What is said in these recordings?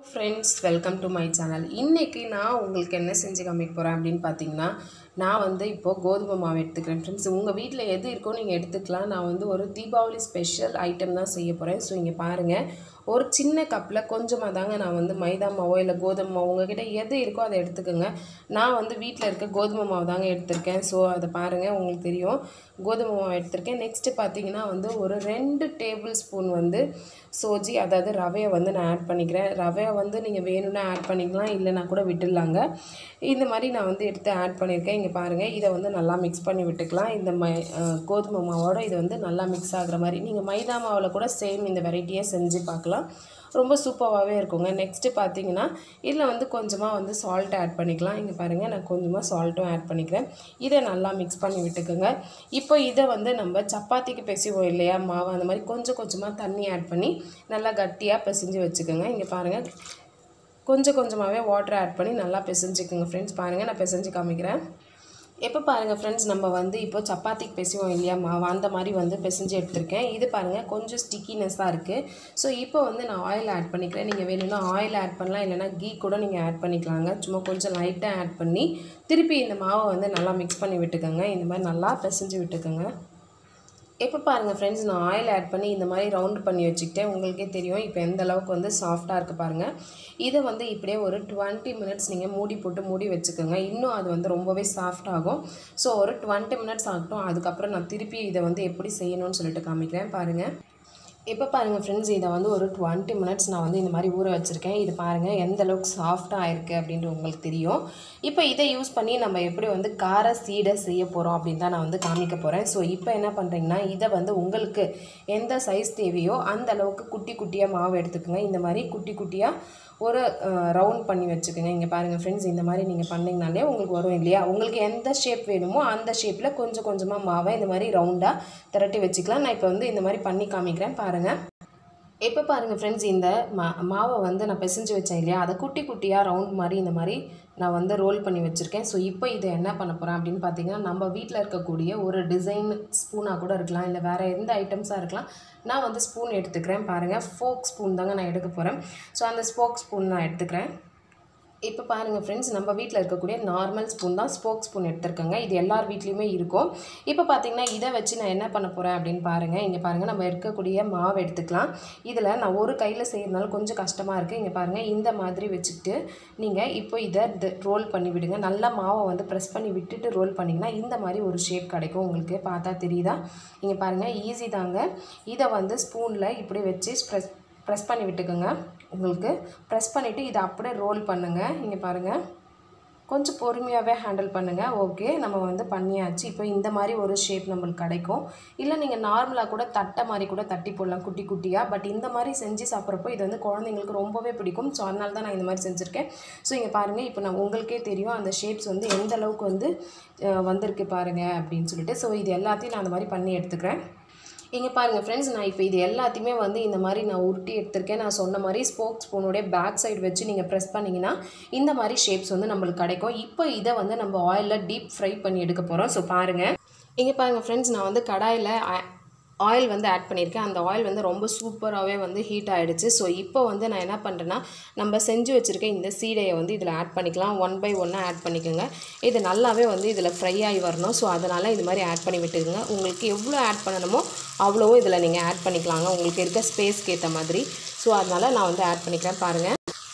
friends welcome to my channel இன்றைக்கி நான் உங்களுக்கு என்ன செஞ்சு காமிக்க போகிறேன் அப்படின்னு பார்த்தீங்கன்னா நான் வந்து இப்போது கோதுமை மாவு எடுத்துக்கிறேன் ஃப்ரெண்ட்ஸ் உங்கள் வீட்டில் எது இருக்கோ நீங்கள் எடுத்துக்கலாம் நான் வந்து ஒரு தீபாவளி ஸ்பெஷல் ஐட்டம் தான் செய்ய போகிறேன் ஸோ இங்கே பாருங்கள் ஒரு சின்ன கப்பில் கொஞ்சமாக தாங்க நான் வந்து மைதா மாவோ இல்லை கோதுமை மாவு உங்ககிட்ட எது இருக்கோ அதை எடுத்துக்கோங்க நான் வந்து வீட்டில் இருக்க கோதுமை மாவு தாங்க எடுத்திருக்கேன் ஸோ அதை பாருங்கள் உங்களுக்கு தெரியும் கோதுமை மாவு எடுத்திருக்கேன் நெக்ஸ்ட்டு பார்த்தீங்கன்னா வந்து ஒரு ரெண்டு டேபிள் ஸ்பூன் வந்து சோஜி அதாவது ரவையை வந்து நான் ஆட் பண்ணிக்கிறேன் ரவையை வந்து நீங்கள் வேணும்னா ஆட் பண்ணிக்கலாம் இல்லைனா கூட விட்டுடலாங்க இந்த மாதிரி நான் வந்து எடுத்து ஆட் பண்ணியிருக்கேன் இங்கே பாருங்கள் இதை வந்து நல்லா மிக்ஸ் பண்ணி விட்டுக்கலாம் இந்த மை அஹ், கோதுமை மாவோட இது வந்து நல்லா மிக்ஸ் ஆகுற மாதிரி நீங்கள் மைதா மாவில் கூட சேம் இந்த வெரைட்டியை செஞ்சு பார்க்கலாம் ரொம்ப சூப்பராகவே இருக்குங்க நெக்ஸ்ட்டு பார்த்தீங்கன்னா இதில் வந்து கொஞ்சமாக வந்து சால்ட் ஆட் பண்ணிக்கலாம் இங்கே பாருங்கள் நான் கொஞ்சமாக சால்ட்டும் ஆட் பண்ணிக்கிறேன் இதை நல்லா மிக்ஸ் பண்ணி விட்டுக்கோங்க இப்போ இதை வந்து நம்ம சப்பாத்திக்கு பிசைவோம் இல்லையா மாவு அந்த மாதிரி கொஞ்சம் கொஞ்சமாக தண்ணி ஆட் பண்ணி நல்லா கட்டியாக பிசைஞ்சு வச்சுக்கோங்க இங்கே பாருங்கள் கொஞ்சம் கொஞ்சமாகவே வாட்டர் ஆட் பண்ணி நல்லா பிசைஞ்சுக்கோங்க ஃப்ரெண்ட்ஸ் பாருங்கள் நான் பிசைஞ்சு காமிக்கிறேன் எப்போ பாருங்கள் ஃப்ரெண்ட்ஸ் நம்ம வந்து இப்போ சப்பாத்திக்கு பிசைவோம் இல்லையா மாவு அந்த மாதிரி வந்து பிசைஞ்சு எடுத்திருக்கேன் இது பாருங்கள் கொஞ்சம் ஸ்டிக்கினஸ்ஸாக இருக்குது ஸோ இப்போ வந்து நான் ஆயில் ஆட் பண்ணிக்கிறேன் நீங்கள் வேணும்னா ஆயில் ஆட் பண்ணலாம் இல்லைனா கீ கூட நீங்கள் ஆட் பண்ணிக்கலாங்க சும்மா கொஞ்சம் லைட்டாக ஆட் பண்ணி திருப்பி இந்த மாவை வந்து நல்லா மிக்ஸ் பண்ணி விட்டுக்கோங்க இந்த மாதிரி நல்லா பிசைஞ்சு விட்டுக்கோங்க இப்போ பாருங்கள் ஃப்ரெண்ட்ஸ் நான் ஆயில் ஆட் பண்ணி இந்த மாதிரி ரவுண்ட் பண்ணி வச்சுக்கிட்டேன் உங்களுக்கே தெரியும் இப்போ எந்த அளவுக்கு வந்து சாஃப்டாக இருக்குது பாருங்கள் இதை வந்து இப்படியே ஒரு டுவெண்ட்டி மினிட்ஸ் நீங்கள் மூடி போட்டு மூடி வச்சுக்கோங்க இன்னும் அது வந்து ரொம்பவே சாஃப்ட் ஆகும் ஸோ ஒரு டுவெண்ட்டி மினிட்ஸ் ஆகட்டும் அதுக்கப்புறம் நான் திருப்பி இதை வந்து எப்படி செய்யணும்னு சொல்லிட்டு காமிக்கிறேன் பாருங்கள் இப்போ பாருங்கள் ஃப்ரெண்ட்ஸ் இதை வந்து ஒரு டுவெண்ட்டி மினிட்ஸ் நான் வந்து இந்த மாதிரி ஊற வச்சுருக்கேன் இது பாருங்கள் எந்த அளவுக்கு சாஃப்டாக ஆயிருக்கு அப்படின்ட்டு உங்களுக்கு தெரியும் இப்போ இதை யூஸ் பண்ணி நம்ம எப்படி வந்து கார சீடை செய்ய போகிறோம் அப்படின்னு தான் நான் வந்து காமிக்க போகிறேன் ஸோ இப்போ என்ன பண்ணுறீங்கன்னா இதை வந்து உங்களுக்கு எந்த சைஸ் தேவையோ அந்த அளவுக்கு குட்டி குட்டியாக மாவு எடுத்துக்கோங்க இந்த மாதிரி குட்டி குட்டியாக ஒரு ரவுண்ட் பண்ணி வச்சுக்கோங்க இங்கே பாருங்கள் ஃப்ரெண்ட்ஸ் இந்த மாதிரி நீங்கள் பண்ணிங்கனாலே உங்களுக்கு வரும் இல்லையா உங்களுக்கு எந்த ஷேப் வேணுமோ அந்த ஷேப்பில் கொஞ்சம் கொஞ்சமாக மாவை இந்த மாதிரி ரவுண்டாக திரட்டி வச்சுக்கலாம் நான் இப்போ வந்து இந்த மாதிரி பண்ணி காமிக்கிறேன் பாருங்கள் இப்போ பாருங்கள் ஃப்ரெண்ட்ஸ் இந்த மா மாவை வந்து நான் பிசைஞ்சு வச்சேன் இல்லையா அதை குட்டி குட்டியாக ரவுண்ட் மாதிரி இந்த மாதிரி நான் வந்து ரோல் பண்ணி வச்சுருக்கேன் ஸோ இப்போ இதை என்ன பண்ண போகிறேன் அப்படின்னு பார்த்தீங்கன்னா நம்ம வீட்டில் இருக்கக்கூடிய ஒரு டிசைன் ஸ்பூனாக கூட இருக்கலாம் இல்லை வேறு எந்த ஐட்டம்ஸாக இருக்கலாம் நான் வந்து ஸ்பூன் எடுத்துக்கிறேன் பாருங்கள் ஃபோக் ஸ்பூன் தாங்க நான் எடுக்க போகிறேன் ஸோ அந்த ஸ்போக் ஸ்பூன் நான் எடுத்துக்கிறேன் இப்போ பாருங்கள் ஃப்ரெண்ட்ஸ் நம்ம வீட்டில் இருக்கக்கூடிய நார்மல் ஸ்பூன் தான் ஸ்போக் ஸ்பூன் எடுத்திருக்கேங்க இது எல்லார் வீட்லேயுமே இருக்கும் இப்போ பார்த்தீங்கன்னா இதை வச்சு நான் என்ன பண்ண போகிறேன் அப்படின்னு பாருங்கள் இங்கே பாருங்கள் நம்ம இருக்கக்கூடிய மாவு எடுத்துக்கலாம் இதில் நான் ஒரு கையில் செய்கிறதுனால கொஞ்சம் கஷ்டமாக இருக்குது இங்கே பாருங்கள் இந்த மாதிரி வச்சுக்கிட்டு நீங்கள் இப்போ இதை ரோல் பண்ணி விடுங்க நல்லா மாவை வந்து ப்ரெஸ் பண்ணி விட்டுட்டு ரோல் பண்ணிங்கன்னா இந்த மாதிரி ஒரு ஷேப் கிடைக்கும் உங்களுக்கு பார்த்தா தெரியுதா இங்கே பாருங்கள் ஈஸி தாங்க இதை வந்து ஸ்பூனில் இப்படி வச்சு ப்ரெஸ் ப்ரெஸ் பண்ணி விட்டுக்கோங்க உங்களுக்கு ப்ரெஸ் பண்ணிவிட்டு இதை அப்படியே ரோல் பண்ணுங்கள் இங்கே பாருங்கள் கொஞ்சம் பொறுமையாகவே ஹேண்டில் பண்ணுங்கள் ஓகே நம்ம வந்து பண்ணியாச்சு இப்போ இந்த மாதிரி ஒரு ஷேப் நம்மளுக்கு கிடைக்கும் இல்லை நீங்கள் நார்மலாக கூட தட்டை மாதிரி கூட தட்டி போடலாம் குட்டி குட்டியாக பட் இந்த மாதிரி செஞ்சு சாப்பிட்றப்போ இது வந்து குழந்தைங்களுக்கு ரொம்பவே பிடிக்கும் ஸோ அதனால தான் நான் இந்த மாதிரி செஞ்சுருக்கேன் ஸோ இங்கே பாருங்கள் இப்போ நான் உங்களுக்கே தெரியும் அந்த ஷேப்ஸ் வந்து எந்த அளவுக்கு வந்து அஹ், வந்திருக்கு பாருங்கள் அப்படின்னு சொல்லிட்டு ஸோ இது எல்லாத்தையும் நான் அந்த மாதிரி பண்ணி எடுத்துக்கிறேன் இங்கே பாருங்கள் ஃப்ரெண்ட்ஸ் நான் இப்போ இது எல்லாத்தையுமே வந்து இந்த மாதிரி நான் உருட்டி எடுத்திருக்கேன் நான் சொன்ன மாதிரி ஸ்போக் ஸ்பூனோடைய பேக் சைடு வச்சு நீங்கள் ப்ரெஸ் பண்ணிங்கன்னா இந்த மாதிரி ஷேப்ஸ் வந்து நம்மளுக்கு கிடைக்கும் இப்போ இதை வந்து நம்ம ஆயிலில் டீப் ஃப்ரை பண்ணி எடுக்க போகிறோம் ஸோ பாருங்கள் இங்கே பாருங்கள் ஃப்ரெண்ட்ஸ் நான் வந்து கடாயில் ஆயில் வந்து ஆட் பண்ணியிருக்கேன் அந்த ஆயில் வந்து ரொம்ப சூப்பராகவே வந்து ஹீட் ஆகிடுச்சு ஸோ இப்போ வந்து நான் என்ன பண்ணுறேன்னா நம்ம செஞ்சு வச்சுருக்க இந்த சீடையை வந்து இதில் ஆட் பண்ணிக்கலாம் ஒன் பை ஒன்னாக ஆட் பண்ணிக்கோங்க இது நல்லாவே வந்து இதில் ஃப்ரை ஆகி வரணும் ஸோ அதனால் இது மாதிரி ஆட் பண்ணி விட்டுக்குங்க உங்களுக்கு எவ்வளோ ஆட் பண்ணணுமோ அவ்வளவோ இதில் நீங்கள் ஆட் பண்ணிக்கலாங்க உங்களுக்கு இருக்க ஸ்பேஸ்க்கு ஏற்ற மாதிரி ஸோ அதனால் நான் வந்து ஆட் பண்ணிக்கிறேன் பாருங்கள்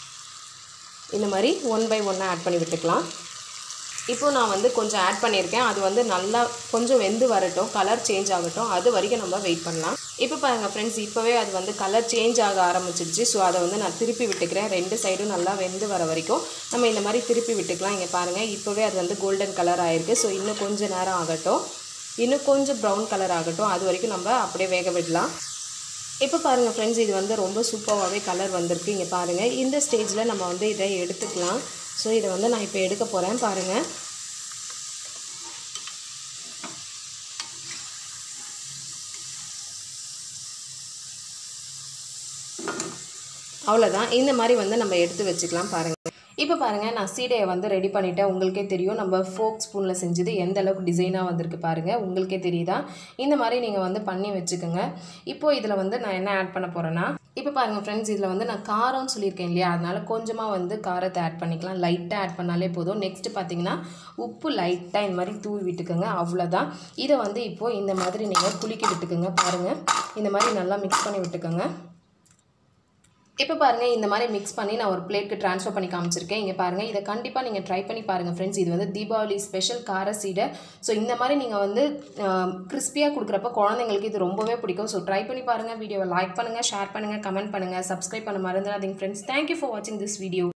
இந்த மாதிரி ஒன் பை ஒன்னாக ஆட் பண்ணி விட்டுக்கலாம் இப்போ நான் வந்து கொஞ்சம் ஆட் பண்ணியிருக்கேன் அது வந்து நல்லா கொஞ்சம் வெந்து வரட்டும் கலர் சேஞ்ச் ஆகட்டும் அது வரைக்கும் நம்ம வெயிட் பண்ணலாம் இப்போ பாருங்கள் ஃப்ரெண்ட்ஸ் இப்போவே அது வந்து கலர் சேஞ்ச் ஆக ஆரம்பிச்சிருச்சு ஸோ அதை வந்து நான் திருப்பி விட்டுக்கிறேன் ரெண்டு சைடும் நல்லா வெந்து வர வரைக்கும் நம்ம இந்த மாதிரி திருப்பி விட்டுக்கலாம் இங்கே பாருங்கள் இப்போவே அது வந்து கோல்டன் கலர் ஆயிருக்கு ஸோ இன்னும் கொஞ்சம் நேரம் ஆகட்டும் இன்னும் கொஞ்சம் ப்ரௌன் கலர் ஆகட்டும் அது வரைக்கும் நம்ம அப்படியே வேக விடலாம் இப்போ பாருங்கள் ஃப்ரெண்ட்ஸ் இது வந்து ரொம்ப சூப்பராகவே கலர் வந்திருக்கு இங்கே பாருங்கள் இந்த ஸ்டேஜில் நம்ம வந்து இதை எடுத்துக்கலாம் ஸோ இதை வந்து நான் இப்போ எடுக்க போகிறேன் பாருங்கள் அவ்வளோதான் இந்த மாதிரி வந்து நம்ம எடுத்து வச்சுக்கலாம் பாருங்கள் இப்போ பாருங்கள் நான் சீடையை வந்து ரெடி பண்ணிட்டேன் உங்களுக்கே தெரியும் நம்ம ஃபோக் ஸ்பூனில் செஞ்சது எந்த அளவுக்கு டிசைனாக வந்திருக்கு பாருங்கள் உங்களுக்கே தெரியுதா இந்த மாதிரி நீங்கள் வந்து பண்ணி வச்சுக்கோங்க இப்போ இதில் வந்து நான் என்ன ஆட் பண்ண போகிறேன்னா இப்போ பாருங்கள் ஃப்ரெண்ட்ஸ் இதில் வந்து நான் காரம்னு சொல்லியிருக்கேன் இல்லையா அதனால கொஞ்சமாக வந்து காரத்தை ஆட் பண்ணிக்கலாம் லைட்டாக ஆட் பண்ணாலே போதும் நெக்ஸ்ட் பார்த்தீங்கன்னா உப்பு லைட்டாக இந்த மாதிரி தூவி விட்டுக்கோங்க அவ்வளோதான் இதை வந்து இப்போது இந்த மாதிரி நீங்கள் குலுக்கி விட்டுக்கோங்க பாருங்கள் இந்த மாதிரி நல்லா மிக்ஸ் பண்ணி விட்டுக்கோங்க இப்போ பாருங்கள் இந்த மாதிரி மிக்ஸ் பண்ணி நான் ஒரு பிளேட்க்கு ட்ரான்ஸ்ஃபர் பண்ணி காமிச்சிருக்கேன் இங்கே பாருங்கள் இதை கண்டிப்பாக நீங்கள் ட்ரை பண்ணி பாருங்கள் ஃப்ரெண்ட்ஸ் இது வந்து தீபாவளி ஸ்பெஷல் கார சீடை ஸோ இந்த மாதிரி நீங்கள் வந்து கிறிஸ்பியாக கொடுக்குறப்ப குழந்தைங்களுக்கு இது ரொம்பவே பிடிக்கும் ஸோ ட்ரை பண்ணி பாருங்கள் வீடியோவை லைக் பண்ணுங்கள் ஷேர் பண்ணுங்கள் கமெண்ட் பண்ணுங்கள் சப்ஸ்கிரைப் பண்ண மறந்துடாதீங்க ஃப்ரெண்ட்ஸ் தேங்க்யூ ஃபார் வாட்சிங் திஸ் வீடியோ